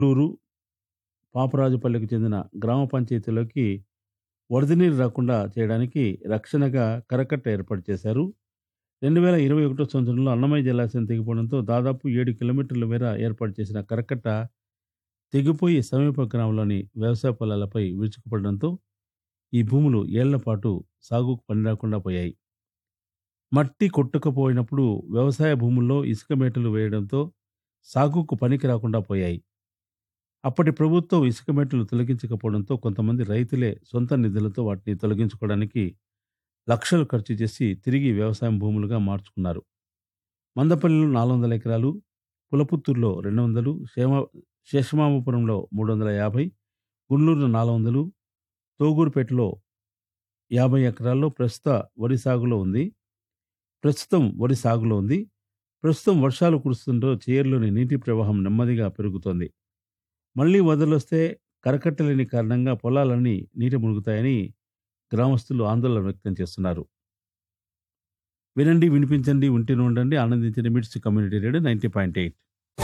ఊరు పాపరాజుపల్లికి చెందిన గ్రామ పంచాయతీలోకి వరద నీరు రాకుండా చేయడానికి రక్షణగా కరకట్ట ఏర్పాటు చేశారు రెండు వేల ఇరవై ఒకటో సంవత్సరంలో అన్నమయ్య జలాశయం తెగిపోవడంతో దాదాపు ఏడు కిలోమీటర్ల మేర ఏర్పాటు చేసిన కరకట్ట తెగిపోయి సమీప గ్రామంలోని వ్యవసాయ పొలాలపై విరుచుకుపడడంతో ఈ భూములు ఏళ్ల పాటు సాగుకు పనిరాకుండా పోయాయి మట్టి కొట్టుకుపోయినప్పుడు వ్యవసాయ భూముల్లో ఇసుక మేటలు వేయడంతో సాగుకు పనికి రాకుండా పోయాయి అప్పటి ప్రభుత్వం ఇసుక మేటలు తొలగించకపోవడంతో కొంతమంది రైతులే సొంత నిధులతో వాటిని తొలగించుకోవడానికి లక్షలు ఖర్చు చేసి తిరిగి వ్యవసాయం భూములుగా మార్చుకున్నారు మందపల్లిలో నాలుగు వందల ఎకరాలు పులపుత్తూరులో రెండు వందలు శేమ శేషమామపురంలో మూడు వందల యాభై గుండ్లూరులో నాలుగు వందలు తోగూరుపేటలో యాభై ఎకరాల్లో ప్రస్తుత వరి సాగులో ఉంది ప్రస్తుతం వరి సాగులో ఉంది ప్రస్తుతం వర్షాలు కురుస్తుండో చేరులోని నీటి ప్రవాహం నెమ్మదిగా పెరుగుతోంది మళ్లీ వదలొస్తే కరకట్టలేని కారణంగా పొలాలన్నీ నీట మునుగుతాయని గ్రామస్తులు ఆందోళన వ్యక్తం చేస్తున్నారు వినండి వినిపించండి ఉంటేనే ఉండండి ఆనందించండి MITS community radio ninety point eight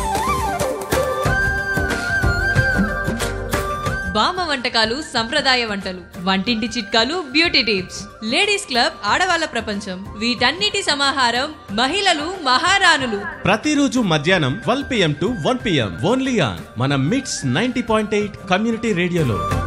బామ్మ వంటకాలు సంప్రదాయ వంటలు వంటింటి చిట్కాలు బ్యూటీ టిప్స్ లేడీస్ క్లబ్ ఆడవాళ్ళ ప్రపంచం వీటన్నిటి సమాహారం మహిళలు మహారాణులు ప్రతిరోజు మధ్యాహ్నం twelve PM to one PM only on మన MITS ninety point eight community రేడియోలో